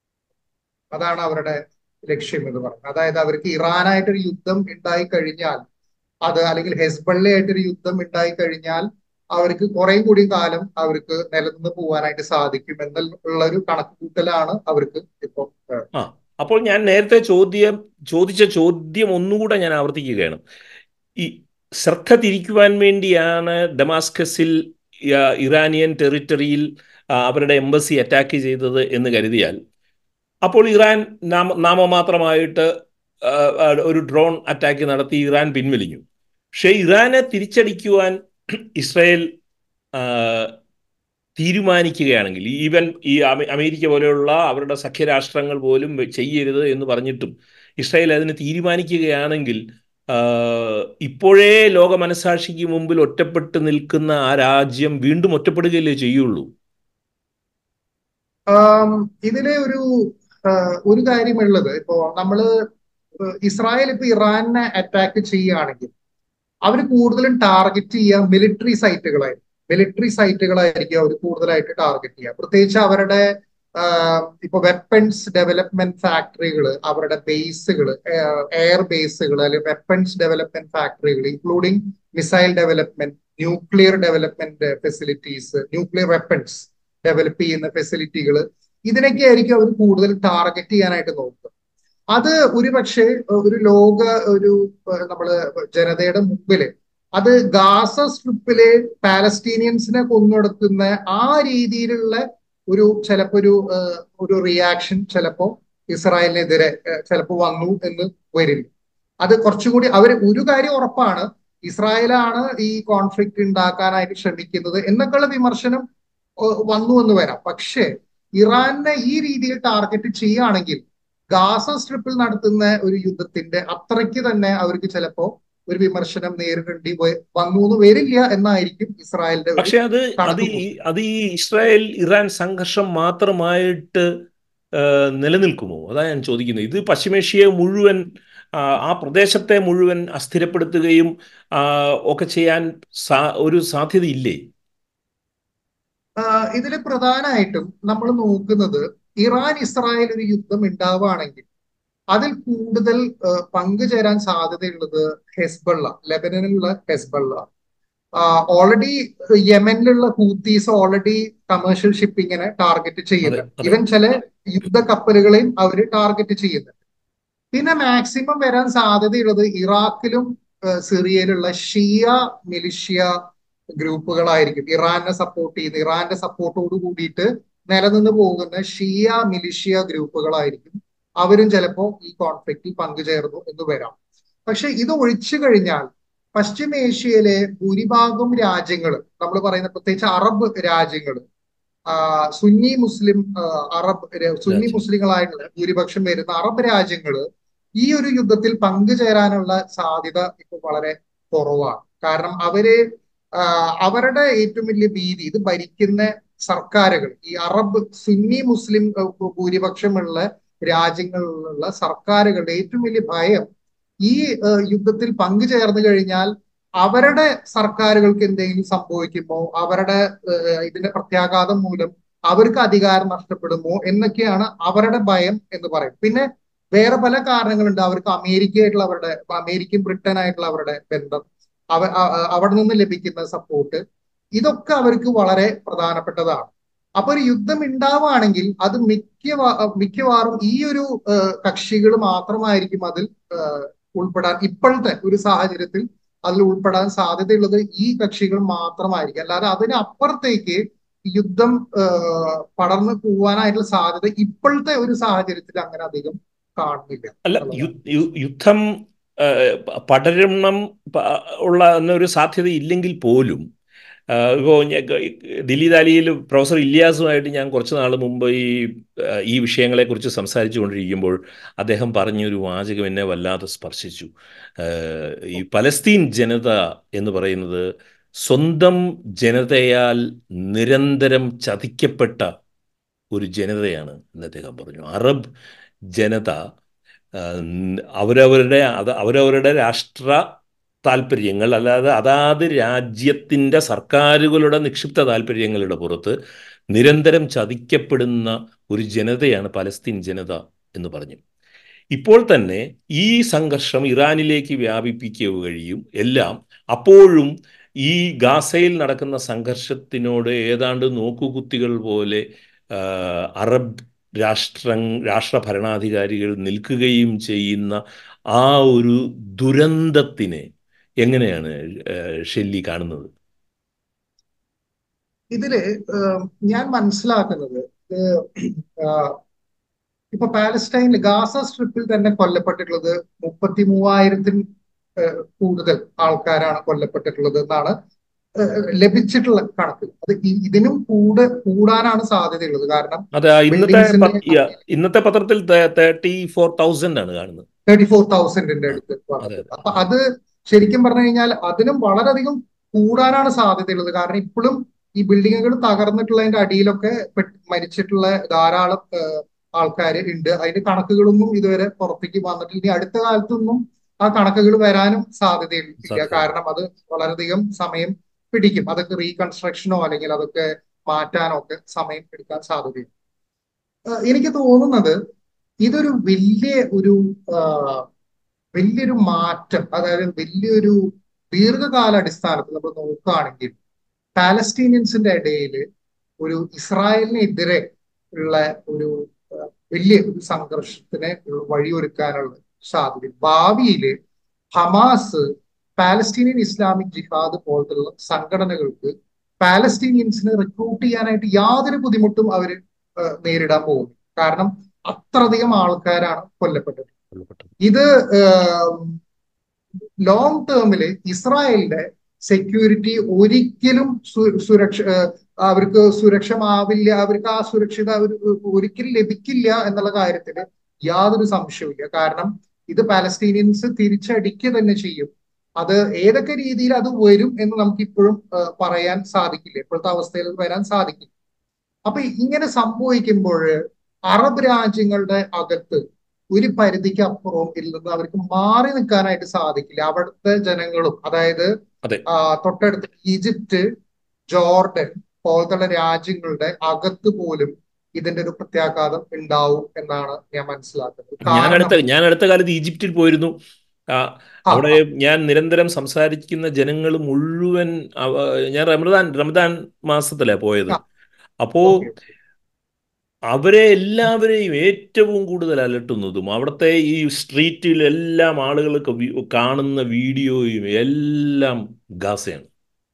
അതാണ് അവരുടെ ലക്ഷ്യം എന്ന് പറയുന്നത് അതായത് അവർക്ക് ഇറാനായിട്ടൊരു യുദ്ധം ഉണ്ടായി കഴിഞ്ഞാൽ അത് അല്ലെങ്കിൽ ഹെസ്ബള്ളി ആയിട്ടൊരു യുദ്ധം ഉണ്ടായി കഴിഞ്ഞാൽ അവർക്ക് കുറേ കൂടി കാലം അവർക്ക് നിലനിന്ന് പോകാനായിട്ട് സാധിക്കും എന്നുള്ള ഒരു കണക്കുകൂട്ടലാണ് അവർക്ക് ഇപ്പോൾ ആ അപ്പോൾ ഞാൻ നേരത്തെ ചോദ്യം ചോദിച്ച ചോദ്യം ഒന്നുകൂടെ ഞാൻ ആവർത്തിക്കുകയാണ് ഈ ശ്രദ്ധ തിരിക്കുവാൻ വേണ്ടിയാണ് ഡമാസ്കസിൽ ഇറാനിയൻ ടെറിട്ടറിയിൽ അവരുടെ എംബസി അറ്റാക്ക് ചെയ്തത് എന്ന് കരുതിയാൽ അപ്പോൾ ഇറാൻ നാമ നാമമാത്രമായിട്ട് ഒരു ഡ്രോൺ അറ്റാക്ക് നടത്തി ഇറാൻ പിൻവലിഞ്ഞു പക്ഷേ ഇറാനെ തിരിച്ചടിക്കുവാൻ ഇസ്രായേൽ തീരുമാനിക്കുകയാണെങ്കിൽ ഈവൻ ഈ അമേരിക്ക പോലെയുള്ള അവരുടെ സഖ്യരാഷ്ട്രങ്ങൾ പോലും ചെയ്യരുത് എന്ന് പറഞ്ഞിട്ടും ഇസ്രായേൽ അതിന് തീരുമാനിക്കുകയാണെങ്കിൽ ഇപ്പോഴേ ലോക മനസാക്ഷിക്ക് മുമ്പിൽ ഒറ്റപ്പെട്ട് നിൽക്കുന്ന ആ രാജ്യം വീണ്ടും ഒറ്റപ്പെടുകയല്ലേ ചെയ്യുള്ളൂ ഇതിലെ ഒരു ഒരു കാര്യമുള്ളത് ഇപ്പോ നമ്മള് ഇസ്രായേൽ ഇപ്പൊ ഇറാനെ അറ്റാക്ക് ചെയ്യുകയാണെങ്കിൽ അവർ കൂടുതലും ടാർഗറ്റ് ചെയ്യുക മിലിറ്ററി സൈറ്റുകളായിരിക്കും മിലിറ്ററി സൈറ്റുകളായിരിക്കും അവർ കൂടുതലായിട്ട് ടാർഗറ്റ് ചെയ്യുക പ്രത്യേകിച്ച് അവരുടെ ഇപ്പൊ വെപ്പൺസ് ഡെവലപ്മെന്റ് ഫാക്ടറികൾ അവരുടെ ബേസുകൾ എയർ ബേസുകൾ അല്ലെങ്കിൽ വെപ്പൺസ് ഡെവലപ്മെന്റ് ഫാക്ടറികൾ including missile development nuclear development facilities nuclear weapons develop ചെയ്യുന്ന ഫെസിലിറ്റികൾ ഇതിനൊക്കെ ആയിരിക്കും അവർ കൂടുതൽ ടാർഗറ്റ് ചെയ്യാനായിട്ട് നോക്കുക അത് ഒരുപക്ഷെ ഒരു ലോക ഒരു നമ്മള് ജനതയുടെ മുമ്പില് അത് ഗാസ സ്ട്രിപ്പില് പാലസ്തീനിയൻസിനെ കൊന്നൊടുക്കുന്ന ആ രീതിയിലുള്ള ഒരു ചിലപ്പോ ഒരു ഒരു റിയാക്ഷൻ ചിലപ്പോ ഇസ്രായേലിനെതിരെ ചിലപ്പോ വന്നു എന്ന് വരില്ല അത് കുറച്ചുകൂടി അവർ ഒരു കാര്യം ഉറപ്പാണ് ഇസ്രായേലാണ് ഈ കോൺഫ്ലിക്റ്റ് ഉണ്ടാക്കാനായിട്ട് ശ്രമിക്കുന്നത് എന്നൊക്കെയുള്ള വിമർശനം വന്നു എന്ന് വരാം പക്ഷേ ഇറാനെ ഈ രീതിയിൽ ടാർഗറ്റ് ചെയ്യുകയാണെങ്കിൽ ഗാസ സ്ട്രിപ്പിൽ നടത്തുന്ന ഒരു യുദ്ധത്തിന്റെ അത്രയ്ക്ക് തന്നെ അവർക്ക് ചിലപ്പോ ഒരു വിമർശനം നേരിടേണ്ടി വന്നു എന്ന് വരില്ല എന്നായിരിക്കും ഇസ്രായേലിന്റെ പക്ഷെ അത് അത് ഈ അത് ഈ ഇസ്രായേൽ ഇറാൻ സംഘർഷം മാത്രമായിട്ട് നിലനിൽക്കുമോ അതാ ഞാൻ ചോദിക്കുന്നത് ഇത് പശ്ചിമേഷ്യയെ മുഴുവൻ ആ പ്രദേശത്തെ മുഴുവൻ അസ്ഥിരപ്പെടുത്തുകയും ഒക്കെ ചെയ്യാൻ ഒരു സാധ്യതയില്ലേ ഇതിൽ പ്രധാനമായിട്ടും നമ്മൾ നോക്കുന്നത് ഇറാൻ ഇസ്രായേൽ ഒരു യുദ്ധം ഉണ്ടാവുകയാണെങ്കിൽ അതിൽ കൂടുതൽ പങ്കുചേരാൻ സാധ്യതയുള്ളത് ഹെസ്ബള്ള ലെബനനിലുള്ള ഹെസ്ബള്ള ഓൾറെഡി യമനിലുള്ള ഹൂത്തീസ് ഓൾറെഡി കമേഴ്ഷ്യൽ ഷിപ്പിങ്ങിനെ ടാർഗറ്റ് ചെയ്യുന്നുണ്ട് ഈവൻ ചില യുദ്ധ കപ്പലുകളെയും അവർ ടാർഗറ്റ് ചെയ്യുന്നുണ്ട് പിന്നെ മാക്സിമം വരാൻ സാധ്യതയുള്ളത് ഇറാഖിലും സിറിയയിലുള്ള ഷിയ മിലിഷ്യ ഗ്രൂപ്പുകളായിരിക്കും ഇറാനെ സപ്പോർട്ട് ചെയ്യുന്ന ഇറാന്റെ സപ്പോർട്ടോട് കൂടിയിട്ട് നിലനിന്ന് പോകുന്ന ഷിയ മിലിഷ്യ ഗ്രൂപ്പുകളായിരിക്കും അവരും ചിലപ്പോ ഈ കോൺഫ്ലിക്റ്റിൽ പങ്കുചേർന്നു എന്ന് വരാം പക്ഷെ ഇത് ഒഴിച്ചു കഴിഞ്ഞാൽ പശ്ചിമേഷ്യയിലെ ഭൂരിഭാഗം രാജ്യങ്ങൾ നമ്മൾ പറയുന്ന പ്രത്യേകിച്ച് അറബ് രാജ്യങ്ങൾ സുന്നി മുസ്ലിം അറബ് സുന്നി മുസ്ലിങ്ങളായിട്ടുള്ള ഭൂരിപക്ഷം വരുന്ന അറബ് രാജ്യങ്ങൾ ഈ ഒരു യുദ്ധത്തിൽ പങ്കുചേരാനുള്ള സാധ്യത ഇപ്പൊ വളരെ കുറവാണ് കാരണം അവര് അവരുടെ ഏറ്റവും വലിയ ഭീതി ഇത് ഭരിക്കുന്ന സർക്കാരുകൾ ഈ അറബ് സുന്നി മുസ്ലിം ഭൂരിപക്ഷമുള്ള രാജ്യങ്ങളിലുള്ള സർക്കാരുകളുടെ ഏറ്റവും വലിയ ഭയം ഈ യുദ്ധത്തിൽ പങ്കുചേർന്നു കഴിഞ്ഞാൽ അവരുടെ സർക്കാരുകൾക്ക് എന്തെങ്കിലും സംഭവിക്കുമോ അവരുടെ ഇതിന്റെ പ്രത്യാഘാതം മൂലം അവർക്ക് അധികാരം നഷ്ടപ്പെടുമോ എന്നൊക്കെയാണ് അവരുടെ ഭയം എന്ന് പറയും പിന്നെ വേറെ പല കാരണങ്ങളുണ്ട് അവർക്ക് അമേരിക്കയായിട്ടുള്ള അവരുടെ അമേരിക്കൻ ബ്രിട്ടൻ ആയിട്ടുള്ള അവരുടെ ബന്ധം അവ അവിടെ നിന്ന് ലഭിക്കുന്ന സപ്പോർട്ട് ഇതൊക്കെ അവർക്ക് വളരെ പ്രധാനപ്പെട്ടതാണ് അപ്പൊ ഒരു യുദ്ധം ഉണ്ടാവുകയാണെങ്കിൽ അത് മിക്ക മിക്കവാറും ഈ ഒരു കക്ഷികൾ മാത്രമായിരിക്കും അതിൽ ഉൾപ്പെടാൻ ഇപ്പോഴത്തെ ഒരു സാഹചര്യത്തിൽ അതിൽ ഉൾപ്പെടാൻ സാധ്യതയുള്ളത് ഈ കക്ഷികൾ മാത്രമായിരിക്കും അല്ലാതെ അതിനപ്പുറത്തേക്ക് യുദ്ധം പടർന്നു പോവാനായിട്ടുള്ള സാധ്യത ഇപ്പോഴത്തെ ഒരു സാഹചര്യത്തിൽ അങ്ങനെ അധികം കാണുന്നില്ല അല്ല യുദ്ധം പടരണം ഉള്ള എന്നൊരു സാധ്യത ഇല്ലെങ്കിൽ പോലും ഇപ്പോൾ ദില്ലി ദാലിയിൽ പ്രൊഫസർ ഇല്യാസുമായിട്ട് ഞാൻ കുറച്ച് നാൾ മുമ്പ് ഈ ഈ വിഷയങ്ങളെക്കുറിച്ച് സംസാരിച്ചു കൊണ്ടിരിക്കുമ്പോൾ അദ്ദേഹം പറഞ്ഞൊരു വാചകം എന്നെ വല്ലാതെ സ്പർശിച്ചു ഈ പലസ്തീൻ ജനത എന്ന് പറയുന്നത് സ്വന്തം ജനതയാൽ നിരന്തരം ചതിക്കപ്പെട്ട ഒരു ജനതയാണ് എന്ന് അദ്ദേഹം പറഞ്ഞു അറബ് ജനത അവരവരുടെ അത് അവരവരുടെ രാഷ്ട്ര താല്പര്യങ്ങൾ അല്ലാതെ അതാത് രാജ്യത്തിൻ്റെ സർക്കാരുകളുടെ നിക്ഷിപ്ത താല്പര്യങ്ങളുടെ പുറത്ത് നിരന്തരം ചതിക്കപ്പെടുന്ന ഒരു ജനതയാണ് പലസ്തീൻ ജനത എന്ന് പറഞ്ഞു ഇപ്പോൾ തന്നെ ഈ സംഘർഷം ഇറാനിലേക്ക് വ്യാപിപ്പിക്കുക കഴിയും എല്ലാം അപ്പോഴും ഈ ഗാസയിൽ നടക്കുന്ന സംഘർഷത്തിനോട് ഏതാണ്ട് നോക്കുകുത്തികൾ പോലെ അറബ് രാഷ്ട്ര രാഷ്ട്ര ഭരണാധികാരികൾ നിൽക്കുകയും ചെയ്യുന്ന ആ ഒരു ദുരന്തത്തിനെ എങ്ങനെയാണ് ഷെല്ലി കാണുന്നത് ഇതില് ഞാൻ മനസ്സിലാക്കുന്നത് ഇപ്പൊ പാലസ്റ്റൈനിൽ ഗാസ സ്ട്രിപ്പിൽ തന്നെ കൊല്ലപ്പെട്ടിട്ടുള്ളത് മുപ്പത്തി മൂവായിരത്തിന് കൂടുതൽ ആൾക്കാരാണ് കൊല്ലപ്പെട്ടിട്ടുള്ളത് എന്നാണ് ലഭിച്ചിട്ടുള്ള കണക്ക് അത് ഇതിനും കൂടെ കൂടാനാണ് സാധ്യതയുള്ളത് കാരണം അതെ ഇന്നത്തെ ഇന്നത്തെ പത്രത്തിൽ തേർട്ടി ഫോർ തൗസൻഡ് ആണ് കാണുന്നത് തേർട്ടി ഫോർ തൗസൻഡിന്റെ അടുത്ത് അപ്പൊ അത് ശരിക്കും പറഞ്ഞു കഴിഞ്ഞാൽ അതിനും വളരെയധികം കൂടാനാണ് സാധ്യതയുള്ളത് കാരണം ഇപ്പോഴും ഈ ബിൽഡിങ്ങുകൾ തകർന്നിട്ടുള്ളതിന്റെ അടിയിലൊക്കെ മരിച്ചിട്ടുള്ള ധാരാളം ആൾക്കാർ ഉണ്ട് അതിന്റെ കണക്കുകളൊന്നും ഇതുവരെ പുറത്തേക്ക് വന്നിട്ടില്ല ഇനി അടുത്ത കാലത്തൊന്നും ആ കണക്കുകൾ വരാനും സാധ്യതയില്ല കാരണം അത് വളരെയധികം സമയം പിടിക്കും അതൊക്കെ റീകൺസ്ട്രക്ഷനോ അല്ലെങ്കിൽ അതൊക്കെ മാറ്റാനോ ഒക്കെ സമയം എടുക്കാൻ സാധ്യതയുണ്ട് എനിക്ക് തോന്നുന്നത് ഇതൊരു വലിയ ഒരു വലിയൊരു മാറ്റം അതായത് വലിയൊരു ദീർഘകാല അടിസ്ഥാനത്തിൽ നമ്മൾ നോക്കുകയാണെങ്കിൽ പാലസ്തീനിയൻസിന്റെ ഇടയിൽ ഒരു ഇസ്രായേലിനെതിരെ ഉള്ള ഒരു വലിയ ഒരു സംഘർഷത്തിന് വഴിയൊരുക്കാനുള്ള സാധ്യത ഭാവിയിൽ ഹമാസ് പാലസ്തീനിയൻ ഇസ്ലാമിക് ജിഹാദ് പോലത്തുള്ള സംഘടനകൾക്ക് പാലസ്തീനിയൻസിനെ റിക്രൂട്ട് ചെയ്യാനായിട്ട് യാതൊരു ബുദ്ധിമുട്ടും അവർ നേരിടാൻ പോകുന്നു കാരണം അത്രയധികം ആൾക്കാരാണ് കൊല്ലപ്പെട്ടത് ഇത് ലോങ് ടേമില് ഇസ്രായേലിന്റെ സെക്യൂരിറ്റി ഒരിക്കലും സുരക്ഷ അവർക്ക് സുരക്ഷമാവില്ല അവർക്ക് ആ സുരക്ഷിത ഒരിക്കലും ലഭിക്കില്ല എന്നുള്ള കാര്യത്തിൽ യാതൊരു സംശയവുമില്ല കാരണം ഇത് പാലസ്തീനിയൻസ് തിരിച്ചടിക്കുക തന്നെ ചെയ്യും അത് ഏതൊക്കെ രീതിയിൽ അത് വരും എന്ന് നമുക്ക് ഇപ്പോഴും പറയാൻ സാധിക്കില്ല ഇപ്പോഴത്തെ അവസ്ഥയിൽ വരാൻ സാധിക്കില്ല അപ്പൊ ഇങ്ങനെ സംഭവിക്കുമ്പോൾ അറബ് രാജ്യങ്ങളുടെ അകത്ത് ഒരു പരിധിക്ക് അപ്പുറവും ഇല്ലെന്ന് അവർക്ക് മാറി നിൽക്കാനായിട്ട് സാധിക്കില്ല അവിടുത്തെ ജനങ്ങളും അതായത് തൊട്ടടുത്ത് ഈജിപ്റ്റ് ജോർഡൻ പോലത്തുള്ള രാജ്യങ്ങളുടെ അകത്ത് പോലും ഇതിന്റെ ഒരു പ്രത്യാഘാതം ഉണ്ടാവും എന്നാണ് ഞാൻ മനസ്സിലാക്കുന്നത് ഞാൻ അടുത്ത ഞാൻ അടുത്ത കാലത്ത് ഈജിപ്തിൽ പോയിരുന്നു അവിടെ ഞാൻ നിരന്തരം സംസാരിക്കുന്ന ജനങ്ങൾ മുഴുവൻ ഞാൻ റമദാൻ റമദാൻ മാസത്തിലാണ് പോയത് അപ്പോ അവരെ എല്ലാവരെയും ഏറ്റവും കൂടുതൽ അലട്ടുന്നതും അവിടുത്തെ ഈ സ്ട്രീറ്റിൽ എല്ലാം ആളുകൾക്ക് കാണുന്ന വീഡിയോയും എല്ലാം ഗാസയാണ്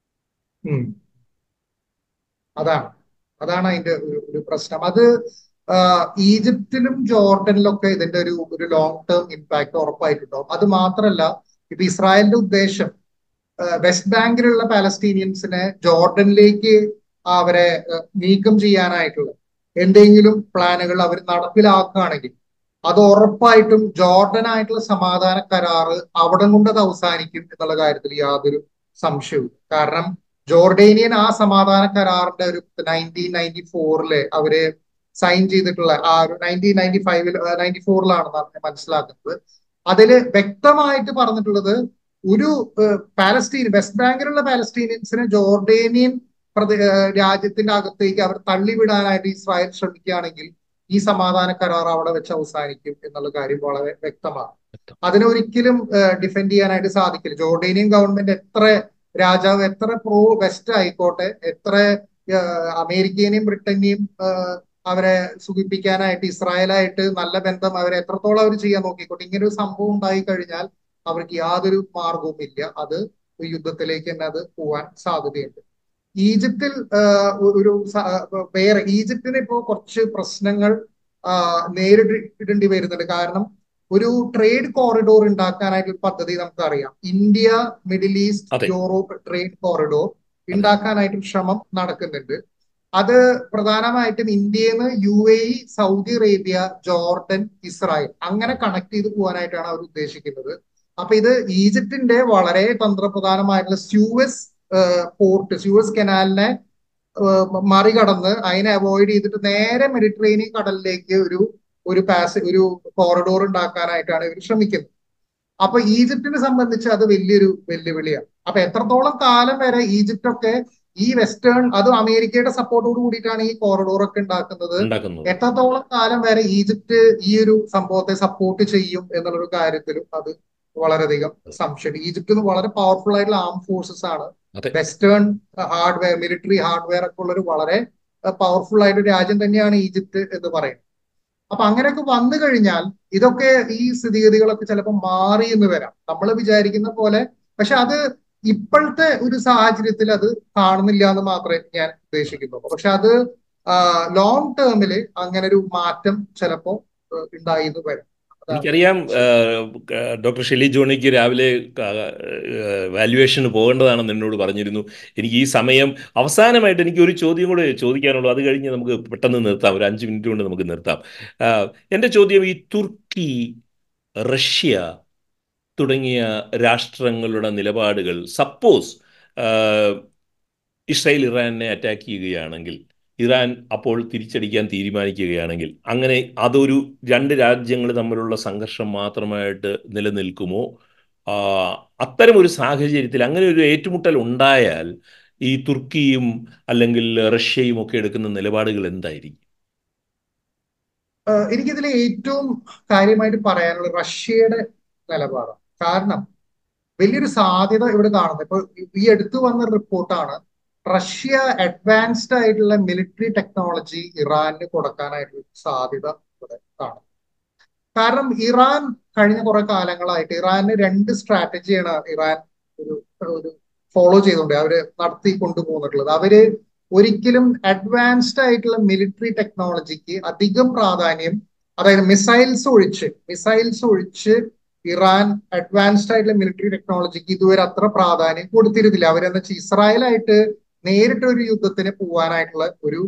അതാണ് അതാണ് അതിന്റെ ഒരു പ്രശ്നം അത് ഈജിപ്തിലും ജോർഡനിലും ഒക്കെ ഇതിന്റെ ഒരു ഒരു ലോങ് ടേം ഇമ്പാക്ട് ഉറപ്പായിട്ടുണ്ടാവും അത് മാത്രമല്ല ഇപ്പൊ ഇസ്രായേലിന്റെ ഉദ്ദേശം വെസ്റ്റ് ബാങ്കിലുള്ള പാലസ്തീനിയൻസിനെ ജോർഡനിലേക്ക് അവരെ നീക്കം ചെയ്യാനായിട്ടുള്ള എന്തെങ്കിലും പ്ലാനുകൾ അവർ നടപ്പിലാക്കുകയാണെങ്കിൽ അത് ഉറപ്പായിട്ടും ജോർഡനായിട്ടുള്ള സമാധാന കരാറ് അവിടെ കൊണ്ട് അത് അവസാനിക്കും എന്നുള്ള കാര്യത്തിൽ യാതൊരു സംശയവും കാരണം ജോർഡേനിയൻ ആ സമാധാന കരാറിന്റെ ഒരു നയൻറ്റീൻ നയൻറ്റി ഫോറില് അവര് സൈൻ ചെയ്തിട്ടുള്ള ആ ഒരു നയൻറ്റീൻ നയൻറ്റി ഫൈവിൽ നയൻറ്റി ഫോറിലാണെന്നാണ് മനസ്സിലാക്കുന്നത് അതിൽ വ്യക്തമായിട്ട് പറഞ്ഞിട്ടുള്ളത് ഒരു പാലസ്തീൻ വെസ്റ്റ് ബാങ്കിലുള്ള പാലസ്തീനിയൻസിന് ജോർഡേനിയൻ രാജ്യത്തിന്റെ അകത്തേക്ക് അവർ തള്ളിവിടാനായിട്ട് ഇസ്രായേൽ ശ്രമിക്കുകയാണെങ്കിൽ ഈ സമാധാന കരാർ അവിടെ വെച്ച് അവസാനിക്കും എന്നുള്ള കാര്യം വളരെ വ്യക്തമാണ് അതിനെ ഒരിക്കലും ഡിഫെൻഡ് ചെയ്യാനായിട്ട് സാധിക്കില്ല ജോർഡേനിയൻ ഗവൺമെന്റ് എത്ര രാജാവ് എത്ര പ്രോ വെസ്റ്റ് ആയിക്കോട്ടെ എത്ര അമേരിക്കനെയും ബ്രിട്ടനെയും അവരെ സുഖിപ്പിക്കാനായിട്ട് ഇസ്രായേലായിട്ട് നല്ല ബന്ധം അവരെ എത്രത്തോളം അവർ ചെയ്യാൻ നോക്കിക്കോട്ടെ ഇങ്ങനെ ഒരു സംഭവം ഉണ്ടായി കഴിഞ്ഞാൽ അവർക്ക് യാതൊരു മാർഗവും ഇല്ല അത് യുദ്ധത്തിലേക്ക് തന്നെ അത് പോവാൻ സാധ്യതയുണ്ട് ഈജിപ്തിൽ ഒരു വേറെ ഈജിപ്തിന് ഇപ്പോ കുറച്ച് പ്രശ്നങ്ങൾ നേരിടേണ്ടി വരുന്നുണ്ട് കാരണം ഒരു ട്രേഡ് കോറിഡോർ ഉണ്ടാക്കാനായിട്ട് ഒരു പദ്ധതി നമുക്കറിയാം India middle east Europe trade corridor ഉണ്ടാക്കാനായിട്ട് ശ്രമം നടക്കുന്നുണ്ട് അത് പ്രധാനമായിട്ടും ഇന്ത്യയിൽ നിന്ന് U A E Saudi Arabia Jordan Israel അങ്ങനെ കണക്ട് ചെയ്ത് പോകാനായിട്ടാണ് അവർ ഉദ്ദേശിക്കുന്നത് അപ്പൊ ഇത് ഈജിപ്തിന്റെ വളരെ തന്ത്രപ്രധാനമായിട്ടുള്ള സ്യൂവസ് പോർട്ട് സ്യൂവസ് കനാലിനെ മറികടന്ന് അതിനെ അവോയ്ഡ് ചെയ്തിട്ട് നേരെ മെഡിറ്ററേനിയൻ കടലിലേക്ക് ഒരു ഒരു പാസ് ഒരു കോറിഡോർ ഉണ്ടാക്കാനായിട്ടാണ് ഇവർ ശ്രമിക്കുന്നത് അപ്പൊ ഈജിപ്തിനെ സംബന്ധിച്ച് അത് വലിയൊരു വെല്ലുവിളിയാണ് അപ്പൊ എത്രത്തോളം കാലം വരെ ഈജിപ്റ്റ് ഒക്കെ ഈ വെസ്റ്റേൺ അതും അമേരിക്കയുടെ സപ്പോർട്ടോട് കൂടിയിട്ടാണ് ഈ കോറിഡോർ ഒക്കെ ഉണ്ടാക്കുന്നത് എത്രത്തോളം കാലം വരെ ഈജിപ്റ്റ് ഈ ഒരു സംഭവത്തെ സപ്പോർട്ട് ചെയ്യും എന്നുള്ളൊരു കാര്യത്തിലും അത് വളരെയധികം സംശയം ഈജിപ്തിന് വളരെ പവർഫുൾ ആയിട്ടുള്ള ആം ഫോഴ്സസ് ആണ് വെസ്റ്റേൺ ഹാർഡ്വെയർ മിലിറ്ററി ഹാർഡ്വെയർ ഒക്കെ ഉള്ള ഒരു വളരെ പവർഫുൾ ആയിട്ട് രാജ്യം തന്നെയാണ് ഈജിപ്ത് എന്ന് പറയുന്നത് അപ്പൊ അങ്ങനെയൊക്കെ വന്നു കഴിഞ്ഞാൽ ഇതൊക്കെ ഈ സ്ഥിതിഗതികളൊക്കെ ചിലപ്പോൾ മാറി എന്ന് വരാം നമ്മൾ വിചാരിക്കുന്ന പോലെ പക്ഷെ അത് ഇപ്പോഴത്തെ ഒരു സാഹചര്യത്തിൽ അത് കാണുന്നില്ല എന്ന് മാത്രമേ ഞാൻ ഉദ്ദേശിക്കുന്നുള്ളൂ പക്ഷെ അത് ലോങ് ടേമിൽ അങ്ങനെ ഒരു മാറ്റം ചിലപ്പോൾ ഉണ്ടായി എന്ന് വരാം എനിക്കറിയാം ഡോക്ടർ ഷെലി ജോണിക്ക് രാവിലെ വാല്യുവേഷന് പോകേണ്ടതാണെന്ന് എന്നോട് പറഞ്ഞിരുന്നു എനിക്ക് ഈ സമയം അവസാനമായിട്ട് എനിക്ക് ഒരു ചോദ്യം കൂടെ ചോദിക്കാനുള്ളൂ അത് കഴിഞ്ഞ് നമുക്ക് പെട്ടെന്ന് നിർത്താം ഒരു അഞ്ച് മിനിറ്റ് കൊണ്ട് നമുക്ക് നിർത്താം എൻ്റെ ചോദ്യം ഈ തുർക്കി റഷ്യ തുടങ്ങിയ രാഷ്ട്രങ്ങളുടെ നിലപാടുകൾ സപ്പോസ് ഇസ്രായേൽ ഇറാനെ അറ്റാക്ക് ചെയ്യുകയാണെങ്കിൽ ഇറാൻ അപ്പോൾ തിരിച്ചടിക്കാൻ തീരുമാനിക്കുകയാണെങ്കിൽ അങ്ങനെ അതൊരു രണ്ട് രാജ്യങ്ങൾ തമ്മിലുള്ള സംഘർഷം മാത്രമായിട്ട് നിലനിൽക്കുമോ അത്തരം ഒരു സാഹചര്യത്തിൽ അങ്ങനെ ഒരു ഏറ്റുമുട്ടൽ ഉണ്ടായാൽ ഈ തുർക്കിയും അല്ലെങ്കിൽ റഷ്യയും ഒക്കെ എടുക്കുന്ന നിലപാടുകൾ എന്തായിരിക്കും എനിക്കിതിൽ ഏറ്റവും കാര്യമായിട്ട് പറയാനുള്ളത് റഷ്യയുടെ നിലപാടാണ് കാരണം വലിയൊരു സാധ്യത ഇവിടെ കാണുന്നത് ഇപ്പൊ ഈ അടുത്ത് വന്ന റിപ്പോർട്ടാണ് റഷ്യ അഡ്വാൻസ്ഡ് ആയിട്ടുള്ള മിലിറ്ററി ടെക്നോളജി ഇറാനിന് കൊടുക്കാനായിട്ടുള്ള സാധ്യത ഇവിടെ കാണും കാരണം ഇറാൻ കഴിഞ്ഞ കുറെ കാലങ്ങളായിട്ട് ഇറാന് രണ്ട് സ്ട്രാറ്റജിയാണ് ഇറാൻ ഒരു ഒരു ഫോളോ ചെയ്തുകൊണ്ട് അവര് നടത്തി കൊണ്ടുപോകുന്നിട്ടുള്ളത് അവര് ഒരിക്കലും അഡ്വാൻസ്ഡ് ആയിട്ടുള്ള മിലിറ്ററി ടെക്നോളജിക്ക് അധികം പ്രാധാന്യം അതായത് മിസൈൽസ് ഒഴിച്ച് മിസൈൽസ് ഒഴിച്ച് ഇറാൻ അഡ്വാൻസ്ഡ് ആയിട്ടുള്ള മിലിറ്ററി ടെക്നോളജിക്ക് ഇതുവരെ അത്ര പ്രാധാന്യം കൊടുത്തിരുന്നില്ല അവരെന്ന് വെച്ചാൽ ഇസ്രായേലായിട്ട് നേരിട്ട് ഒരു യുദ്ധത്തിന് പോകാനായിട്ടുള്ള ഒരു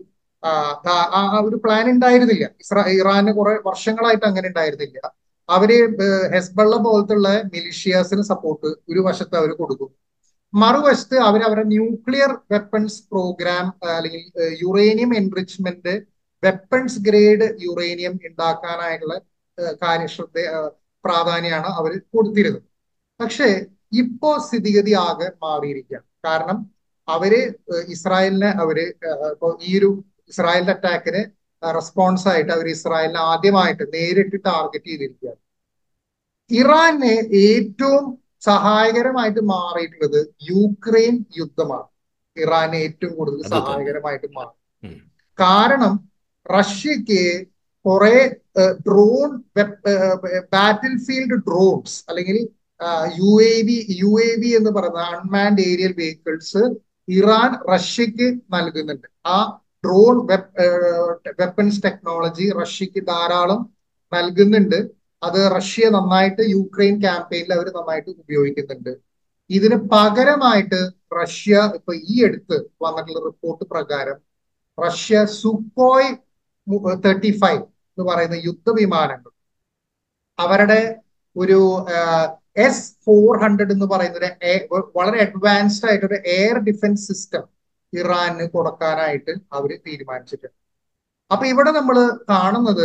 ആ ഒരു പ്ലാൻ ഉണ്ടായിരുന്നില്ല ഇസ്രാ ഇറാന് കുറെ വർഷങ്ങളായിട്ട് അങ്ങനെ ഉണ്ടായിരുന്നില്ല അവര് ഹെസ്ബള്ള പോലത്തുള്ള മിലിഷ്യാസിന് സപ്പോർട്ട് ഒരു വശത്ത് അവർ കൊടുക്കും മറുവശത്ത് അവർ അവരുടെ ന്യൂക്ലിയർ വെപ്പൺസ് പ്രോഗ്രാം അല്ലെങ്കിൽ uranium enrichment weapons grade uranium ഉണ്ടാക്കാനായിട്ടുള്ള കാര്യശ്രദ്ധ പ്രാധാന്യമാണ് അവർ കൊടുത്തിരുന്നത് പക്ഷേ ഇപ്പോ സ്ഥിതിഗതി ആകെ മാറിയിരിക്കുകയാണ് കാരണം അവര് ഇസ്രായേലിനെ അവര് ഇപ്പൊ ഈ ഒരു ഇസ്രായേലിന്റെ അറ്റാക്കിന് റെസ്പോൺസ് ആയിട്ട് അവർ ഇസ്രായേലിനെ ആദ്യമായിട്ട് നേരിട്ട് ടാർഗറ്റ് ചെയ്തിരിക്കുകയാണ് ഇറാനെ ഏറ്റവും സഹായകരമായിട്ട് മാറിയിട്ടുള്ളത് യുക്രൈൻ യുദ്ധമാണ് ഇറാനെ ഏറ്റവും കൂടുതൽ സഹായകരമായിട്ട് മാറി കാരണം റഷ്യക്ക് കുറെ ഡ്രോൺ ബാറ്റിൽ ഫീൽഡ് ഡ്രോൺസ് അല്ലെങ്കിൽ U A V U A V എന്ന് പറയുന്ന അൺമാൻഡ് ഏരിയൽ വെഹിക്കിൾസ് ഇറാൻ റഷ്യക്ക് നൽകുന്നുണ്ട് ആ ഡ്രോൺ വെപ്പൺസ് ടെക്നോളജി റഷ്യക്ക് ധാരാളം നൽകുന്നുണ്ട് അത് റഷ്യ നന്നായിട്ട് യുക്രൈൻ ക്യാമ്പയിനിൽ അവർ നന്നായിട്ട് ഉപയോഗിക്കുന്നുണ്ട് ഇതിന് പകരമായിട്ട് റഷ്യ ഇപ്പൊ ഈ അടുത്ത് വന്നിട്ടുള്ള റിപ്പോർട്ട് പ്രകാരം റഷ്യ സുക്കോയ് തേർട്ടി ഫൈവ് എന്ന് പറയുന്ന യുദ്ധവിമാനങ്ങൾ അവരുടെ ഒരു എസ് ഫോർ ഹൺഡ്രഡ് എന്ന് പറയുന്ന ഒരു വളരെ അഡ്വാൻസ്ഡ് ആയിട്ട് ഒരു എയർ ഡിഫൻസ് സിസ്റ്റം ഇറാന് കൊടുക്കാനായിട്ട് അവർ തീരുമാനിച്ചിട്ടുണ്ട് അപ്പൊ ഇവിടെ നമ്മൾ കാണുന്നത്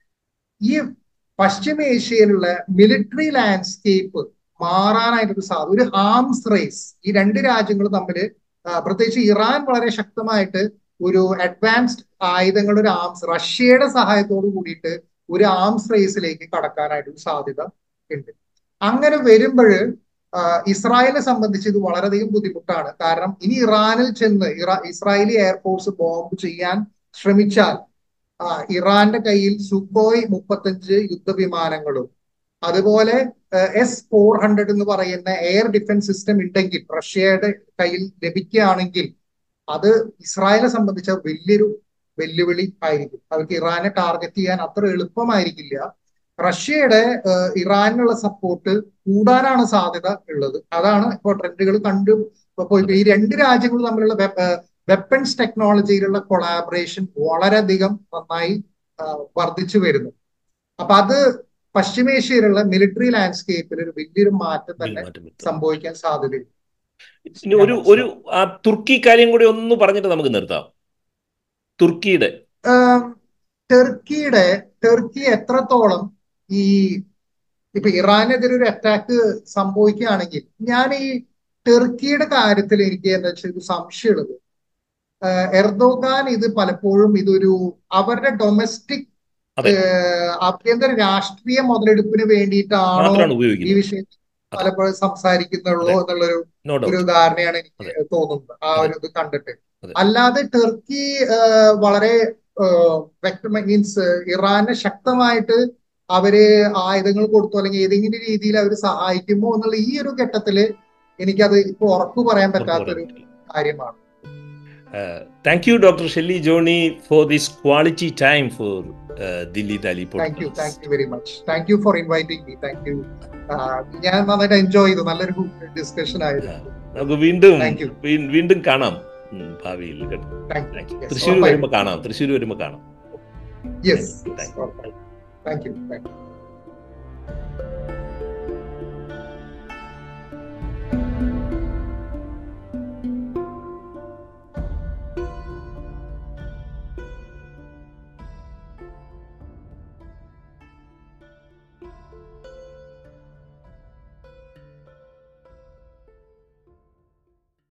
ഈ പശ്ചിമേഷ്യയിലുള്ള മിലിറ്ററി ലാൻഡ്സ്കേപ്പ് മാറാനായിട്ടൊരു സാധ്യത ഒരു ആംസ് റേസ് ഈ രണ്ട് രാജ്യങ്ങൾ തമ്മിൽ പ്രത്യേകിച്ച് ഇറാൻ വളരെ ശക്തമായിട്ട് ഒരു അഡ്വാൻസ്ഡ് ആയുധങ്ങളുടെ ഒരു ആംസ് റഷ്യയുടെ സഹായത്തോട് കൂടിയിട്ട് ഒരു ആംസ് റേസിലേക്ക് കടക്കാനായിട്ടൊരു സാധ്യത ഉണ്ട് അങ്ങനെ വരുമ്പോൾ ഇസ്രായേലിനെ സംബന്ധിച്ച് ഇത് വളരെയധികം ബുദ്ധിമുട്ടാണ് കാരണം ഇനി ഇറാനിൽ ചെന്ന് ഇറാ ഇസ്രായേലി എയർഫോഴ്സ് ബോംബ് ചെയ്യാൻ ശ്രമിച്ചാൽ ഇറാന്റെ കയ്യിൽ സുക്കോയ് മുപ്പത്തഞ്ച് യുദ്ധവിമാനങ്ങളും അതുപോലെ എസ് ഫോർ ഹൺഡ്രഡ് എന്ന് പറയുന്ന എയർ ഡിഫൻസ് സിസ്റ്റം ഉണ്ടെങ്കിൽ റഷ്യയുടെ കയ്യിൽ ലഭിക്കുകയാണെങ്കിൽ അത് ഇസ്രായേലിനെ സംബന്ധിച്ച വലിയൊരു വെല്ലുവിളി ആയിരിക്കും അവർക്ക് ഇറാനെ ടാർഗറ്റ് ചെയ്യാൻ അത്ര എളുപ്പമായിരിക്കില്ല റഷ്യയുടെ ഇറാനുള്ള സപ്പോർട്ട് കൂടാനാണ് സാധ്യത ഉള്ളത് അതാണ് ഇപ്പോൾ ട്രെൻഡുകൾ കണ്ടു പോയി ഈ രണ്ട് രാജ്യങ്ങൾ തമ്മിലുള്ള വെപ്പൺസ് ടെക്നോളജിയിലുള്ള കൊളാബറേഷൻ വളരെയധികം നന്നായി വർദ്ധിച്ചു വരുന്നു അപ്പൊ അത് പശ്ചിമേഷ്യയിലുള്ള മിലിറ്ററി ലാൻഡ്സ്കേപ്പിൽ ഒരു വലിയൊരു മാറ്റം തന്നെ സംഭവിക്കാൻ സാധ്യതയുണ്ട് ഇനി ഒരു ഒരു ആ തുർക്കി കാര്യം കൂടി ഒന്ന് പറഞ്ഞിട്ട് നമുക്ക് നിർത്താം തുർക്കിയുടെ ടർക്കിയുടെ ടർക്കി എത്രത്തോളം ഈ ഇപ്പൊ ഇറാനെതിരെ ഒരു അറ്റാക്ക് സംഭവിക്കുകയാണെങ്കിൽ ഞാൻ ഈ ടർക്കിയുടെ കാര്യത്തിൽ എനിക്ക് എന്താ വെച്ചാൽ ഒരു സംശയമുള്ളത് എർദോഗാൻ ഇത് പലപ്പോഴും ഇതൊരു അവരുടെ ഡൊമസ്റ്റിക് ആഭ്യന്തര രാഷ്ട്രീയ മുതലെടുപ്പിന് വേണ്ടിയിട്ടാണോ ഈ വിഷയത്തിൽ പലപ്പോഴും സംസാരിക്കുന്നുള്ളൂ എന്നുള്ളൊരു ഒരു ധാരണയാണ് എനിക്ക് തോന്നുന്നത് ആ ഒരു ഇത് കണ്ടിട്ട് അല്ലാതെ ടർക്കി വളരെ വ്യക്തമായി മീൻസ് ഇറാനെ ശക്തമായിട്ട് അവര് ആയുധങ്ങൾ കൊടുത്തു അല്ലെങ്കിൽ ഏതെങ്കിലും രീതിയിൽ അവർ സഹായിക്കുമോ എന്നുള്ള ഈ ഒരു ഘട്ടത്തില് എനിക്കത് ഇപ്പൊ ഉറപ്പ് പറയാൻ പറ്റാത്തൊരു കാര്യമാണ് thank you doctor Shelly Johny for this quality time for Dilli Dali thank you thank you very much thank you for inviting me thank you ഞാൻ നന്നായിട്ട് എൻജോയ് ചെയ്തു നല്ലൊരു ഡിസ്കഷൻ ആയിരുന്നു നമുക്ക് വീണ്ടും വീണ്ടും കാണാം ഭാവിയിൽ തൃശ്ശൂർ വരുമ്പോ കാണാം തൃശ്ശൂർ വരുമ്പോ കാണാം yes thank you thank U